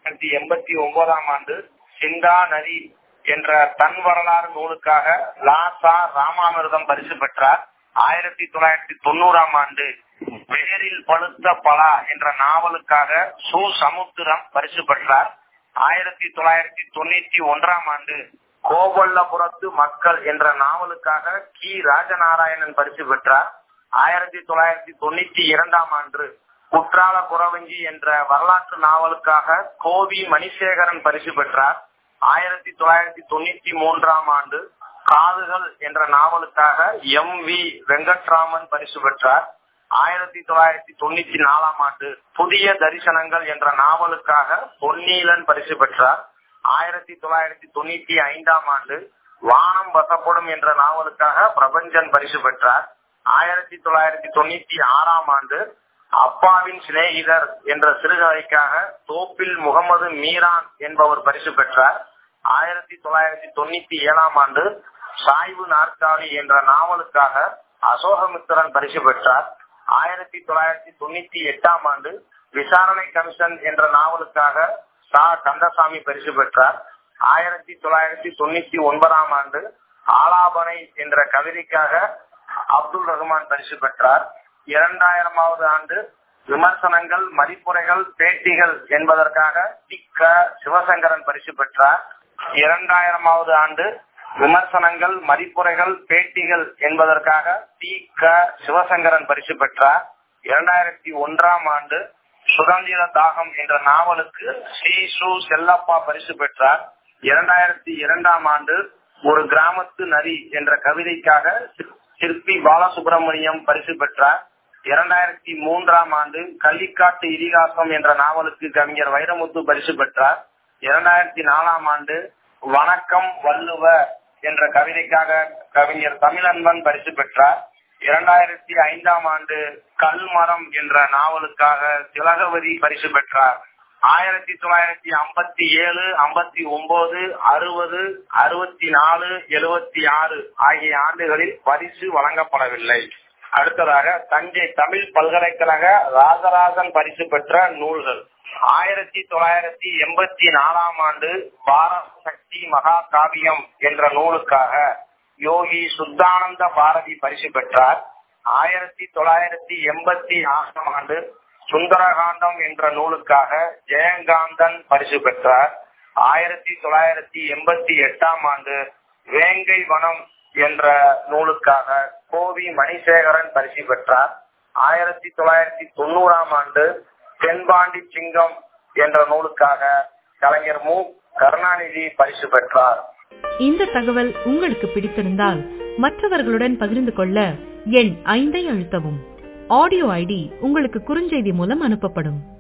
தொள்ளாயிரத்தி எண்பத்தி ஒன்பதாம் ஆண்டு சிந்தா நதி என்ற தன் வரலாறு நூலுக்காக லா சா ராமாமிர்தம் பரிசு பெற்றார் ஆயிரத்தி தொள்ளாயிரத்தி தொண்ணூறாம் ஆண்டு வேரில் பழுத்த பலா என்ற நாவலுக்காக சு சமுத்திரம் பரிசு பெற்றார் ஆயிரத்தி தொள்ளாயிரத்தி தொண்ணூத்தி ஒன்றாம் ஆண்டு கோவல்லபுரத்து மக்கள் என்ற நாவலுக்காக கி ராஜநாராயணன் பரிசு பெற்றார் ஆயிரத்தி தொள்ளாயிரத்தி தொண்ணூத்தி இரண்டாம் ஆண்டு குற்றால குறவஞ்சி என்ற வரலாற்று நாவலுக்காக கோவி மணிசேகரன் பரிசு பெற்றார் ஆயிரத்தி தொள்ளாயிரத்தி தொண்ணூத்தி மூன்றாம் ஆண்டு காதுகள் என்ற நாவலுக்காக எம் வி வெங்கட்ராமன் பரிசு பெற்றார் ஆயிரத்தி தொள்ளாயிரத்தி தொண்ணூத்தி நாலாம் ஆண்டு புதிய தரிசனங்கள் என்ற நாவலுக்காக பொன்னீலன் பரிசு பெற்றார் ஆயிரத்தி தொள்ளாயிரத்தி தொண்ணூத்தி ஐந்தாம் ஆண்டு வானம் வசப்படும் என்ற நாவலுக்காக பிரபஞ்சன் பரிசு பெற்றார் ஆயிரத்தி தொள்ளாயிரத்தி தொண்ணூத்தி ஆறாம் ஆண்டு அப்பாவின் சிநேகிதர் என்ற சிறுகதைக்காக தோப்பில் முகமது மீரான் என்பவர் பரிசு பெற்றார் ஆயிரத்தி தொள்ளாயிரத்தி தொண்ணூத்தி ஏழாம் ஆண்டு சாய்வு நாற்காலி என்ற நாவலுக்காக அசோகமித்திரன் பரிசு பெற்றார் ஆயிரத்தி தொள்ளாயிரத்தி தொண்ணூத்தி எட்டாம் ஆண்டு விசாரணை கமிஷன் என்ற நாவலுக்காக சா கந்தசாமி பரிசு பெற்றார் ஆயிரத்தி தொள்ளாயிரத்தி தொண்ணூத்தி ஒன்பதாம் ஆண்டு ஆலாபனை என்ற கவிதைக்காக அப்துல் ரஹ்மான் பரிசு பெற்றார் இரண்டாயிரமாவது ஆண்டு விமர்சனங்கள் மதிப்புரைகள் பேட்டிகள் என்பதற்காக டி க சிவசங்கரன் பரிசு பெற்றார் இரண்டாயிரமாவது ஆண்டு விமர்சனங்கள் மதிப்புரைகள் பேட்டிகள் என்பதற்காக டி க சிவசங்கரன் பரிசு பெற்றார் இரண்டாயிரத்தி ஒன்றாம் ஆண்டு சுதந்திர தாகம் என்ற நாவலுக்கு சி சு செல்லப்பா பரிசு பெற்றார் இரண்டாயிரத்தி இரண்டாம் ஆண்டு ஒரு கிராமத்து நரி என்ற கவிதைக்காக சிற்பி பாலசுப்ரமணியம் பரிசு பெற்றார் இரண்டாயிரத்தி மூன்றாம் ஆண்டு கள்ளிக்காட்டு இதிகாசம் என்ற நாவலுக்கு கவிஞர் வைரமுத்து பரிசு பெற்றார் இரண்டாயிரத்தி நாலாம் ஆண்டு வணக்கம் வள்ளுவ என்ற கவிதைக்காக கவிஞர் தமிழன்பன் பரிசு பெற்றார் இரண்டாயிரத்தி ஐந்தாம் ஆண்டு கல்மரம் என்ற நாவலுக்காக திலகவதி பரிசு பெற்றார் ஆயிரத்தி தொள்ளாயிரத்தி ஐம்பத்தி ஏழு ஐம்பத்தி ஒன்பது அறுபது அறுபத்தி நாலு எழுபத்தி ஆறு ஆகிய ஆண்டுகளில் பரிசு வழங்கப்படவில்லை அடுத்ததாக தஞ்சை தமிழ் பல்கலைக்கழக ராஜராஜன் பரிசு பெற்ற நூல்கள் ஆயிரத்தி தொள்ளாயிரத்தி எண்பத்தி நாலாம் ஆண்டு பாரத சக்தி மகா காவியம் என்ற நூலுக்காக யோகி சுத்தானந்த பாரதி பரிசு பெற்றார் ஆயிரத்தி தொள்ளாயிரத்தி எண்பத்தி ஆறாம் ஆண்டு சுந்தரகாண்டம் என்ற நூலுக்காக ஜெயகாந்தன் பரிசு பெற்றார் ஆயிரத்தி தொள்ளாயிரத்தி எண்பத்தி எட்டாம் ஆண்டு வேங்கை வனம் என்ற நூலுக்காக கோவி மணிசேகரன் பரிசு பெற்றார் ஆயிரத்தி தொள்ளாயிரத்தி தொண்ணூறாம் ஆண்டு தென்பாண்டி சிங்கம் என்ற நூலுக்காக கலைஞர் மு கருணாநிதி பரிசு பெற்றார் இந்த தகவல் உங்களுக்கு பிடித்திருந்தால் மற்றவர்களுடன் பகிர்ந்து கொள்ள எண் ஐந்தை அழுத்தவும் ஆடியோ ஐடி உங்களுக்கு குறுஞ்செய்தி மூலம் அனுப்பப்படும்